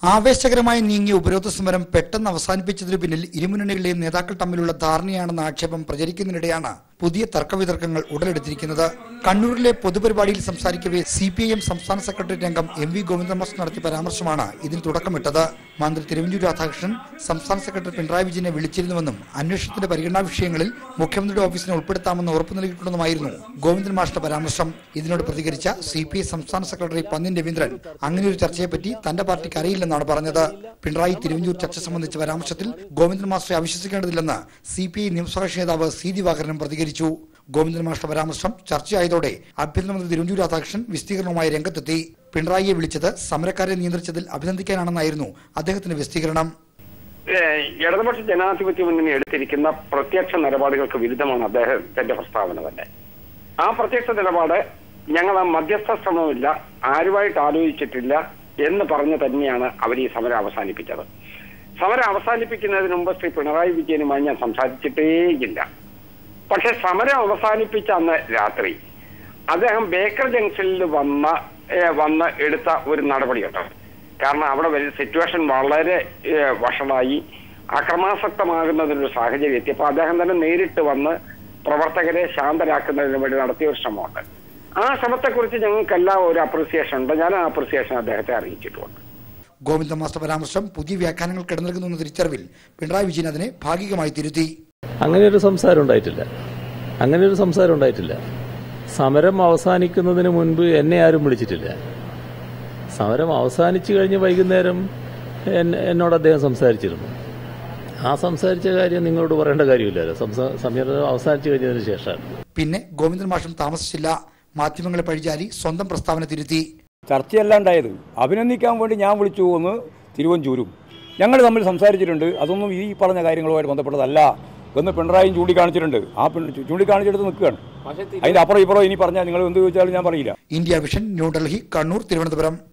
ആവേശകരമായി നീങ്ങിയ ഉപരോധ സമരം പെട്ടെന്ന് അവസാനിപ്പിച്ചതിനു പിന്നിൽ ഇരുമുന്നണികളിലെയും നേതാക്കൾ തമ്മിലുള്ള ധാരണയാണെന്ന ആക്ഷേപം പ്രചരിക്കുന്നതിനിടെയാണ് പുതിയ തർക്കവിതർക്കങ്ങൾ ഉടലെടുത്തിരിക്കുന്നത് കണ്ണൂരിലെ പൊതുപരിപാടിയിൽ സംസാരിക്കവെ സി പി ഐ എം സംസ്ഥാന സെക്രട്ടറി അംഗം എം വി ഗോവിന്ദമാസ് നടത്തിയ പരാമർശമാണ് ഇതിന് തുടക്കമിട്ടത് മന്ത്രി തിരുവഞ്ചൂർ രാധാകൃഷ്ണൻ സംസ്ഥാന സെക്രട്ടറി പിണറായി വിജയനെ വിളിച്ചിരുന്നുവെന്നും അന്വേഷണത്തിന്റെ പരിഗണനാ വിഷയങ്ങളിൽ മുഖ്യമന്ത്രിയുടെ ഓഫീസിനെ ഉൾപ്പെടുത്താമെന്ന് ഉറപ്പു നൽകിയിട്ടുണ്ടെന്നുമായിരുന്നു ഗോവിന്ദൻ മാഷിന്റെ പരാമർശം ഇതിനോട് പ്രതികരിച്ച സി പി ഐ സംസ്ഥാന സെക്രട്ടറി പന്ന്യൻ രവീന്ദ്രൻ അങ്ങനെ ഒരു ചർച്ചയെപ്പറ്റി തന്റെ പാർട്ടിക്ക് അറിയില്ലെന്നാണ് പറഞ്ഞത് പിണറായി തിരുവഞ്ചൂർ ചർച്ച സംബന്ധിച്ച പരാമർശത്തിൽ ഗോവിന്ദൻ മാസ്റ്ററെ അവിശ്വസിക്കേണ്ടതില്ലെന്ന് സി പി ഐ നിയമസഭാ നേതാവ് സി ദിവാകരനും പ്രതികരിച്ചു ഗോവിന്ദൻ മാസ്റ്റർ പരാമർശം ചർച്ചയായതോടെ ആഭ്യന്തരമന്ത്രി തിരുവഞ്ചൂർ രാധാകൃഷ്ണൻ വിശദീകരണവുമായി രംഗത്തെത്തി പിണറായിയെ വിളിച്ചത് സമരക്കാരെ നിയന്ത്രിച്ചതിൽ അഭിനന്ദിക്കാനാണെന്നായിരുന്നു അദ്ദേഹത്തിന്റെ വിശദീകരണം ഏഹ് ഇടതുപക്ഷ ജനാധിപത്യ മുന്നണി എടുത്തിരിക്കുന്ന പ്രത്യക്ഷ നിലപാടുകൾക്ക് വിരുദ്ധമാണ് അദ്ദേഹത്തിന്റെ പ്രസ്താവന തന്നെ ആ പ്രത്യക്ഷ നിലപാട് ഞങ്ങൾ ആ മധ്യസ്ഥ ശ്രമമില്ല ആരുമായിട്ട് ആലോചിച്ചിട്ടില്ല എന്ന് പറഞ്ഞ് തന്നെയാണ് അവർ ഈ സമരം അവസാനിപ്പിച്ചത് സമരം അവസാനിപ്പിക്കുന്നതിന് മുമ്പ് ശ്രീ പിണറായി വിജയനുമായി ഞാൻ സംസാരിച്ചിട്ടേയില്ല പക്ഷെ സമരം അവസാനിപ്പിച്ച അന്ന് രാത്രി അദ്ദേഹം ബേക്കർ ജംഗ്ഷനിൽ വന്ന ഏഹ് വന്ന് എടുത്ത ഒരു നടപടിയുണ്ട് കാരണം അവിടെ വലിയ സിറ്റുവേഷൻ വളരെ ഏഹ് വഷളായി അക്രമാസക്തമാകുന്നതിനൊരു സാഹചര്യം എത്തിയപ്പോൾ അദ്ദേഹം തന്നെ നേരിട്ട് വന്ന് പ്രവർത്തകരെ ശാന്തരാക്കുന്നതിന് വേണ്ടി നടത്തിയ ഒരു ശ്രമമുണ്ട് ആ ശ്രമത്തെക്കുറിച്ച് ഞങ്ങൾക്കെല്ലാം ഒരു അപ്രിസിയേഷൻ ഉണ്ട് ഞാൻ ആ അപ്രിസിയേഷൻ അദ്ദേഹത്തെ അറിയിച്ചിട്ടുമുണ്ട് ഗോവിന്ദൻ മാസ്റ്റർ പരാമർശം പുതിയ വ്യാഖ്യാനങ്ങൾ കിടന്നിരിക്കുന്നു തിരിച്ചറിവിൽ പിണറായി വിജയൻ അതിനെ ഭാഗികമായി തിരുത്തി അങ്ങനെ ഒരു സംസാരം ഉണ്ടായിട്ടില്ല അങ്ങനെ ഒരു സംസാരം ഉണ്ടായിട്ടില്ല സമരം അവസാനിക്കുന്നതിന് മുൻപ് എന്നെ ആരും വിളിച്ചിട്ടില്ല സമരം അവസാനിച്ചു കഴിഞ്ഞ് വൈകുന്നേരം എൻ- എന്നോട് അദ്ദേഹം സംസാരിച്ചിരുന്നു ആ സംസാരിച്ച കാര്യം നിങ്ങളോട് പറയേണ്ട കാര്യമില്ലല്ലോ സംസാ- സമരം അവസാനിച്ചു കഴിഞ്ഞതിന് ശേഷമാണ് പിന്നെ ഗോവിന്ദൻ മാഷും താമസിച്ചില്ല മാധ്യമങ്ങളെ പഴിചാരി സ്വന്തം പ്രസ്താവന തിരുത്തി ചർച്ചയല്ല ഉണ്ടായത് അഭിനന്ദിക്കാൻ വേണ്ടി ഞാൻ വിളിച്ചു എന്ന് തിരുവഞ്ചൂരും ഞങ്ങൾ തമ്മിൽ സംസാരിച്ചിട്ടുണ്ട് അതൊന്നും ഈ പറഞ്ഞ കാര്യങ്ങളുമായിട്ട് ബന്ധപ്പെട്ടതല്ല എന്ന് പിണറായിയും ചൂണ്ടിക്കാണിച്ചിട്ടുണ്ട് ആ പിണ- ചൂണ്ടിക്കാണിച്ചെടുത്ത് നിൽക്കുകയാണ് അതിന്റെ അപ്പുറം ഇപ്പുറം ഇനി പറഞ്ഞാൽ നിങ്ങൾ എന്ത് ചോദിച്ചാലും ഞാൻ പറയില്ല ഇന്ത്യ വിഷൻ ന്യൂഡൽഹി കണ്ണൂർ തിരുവനന്തപുരം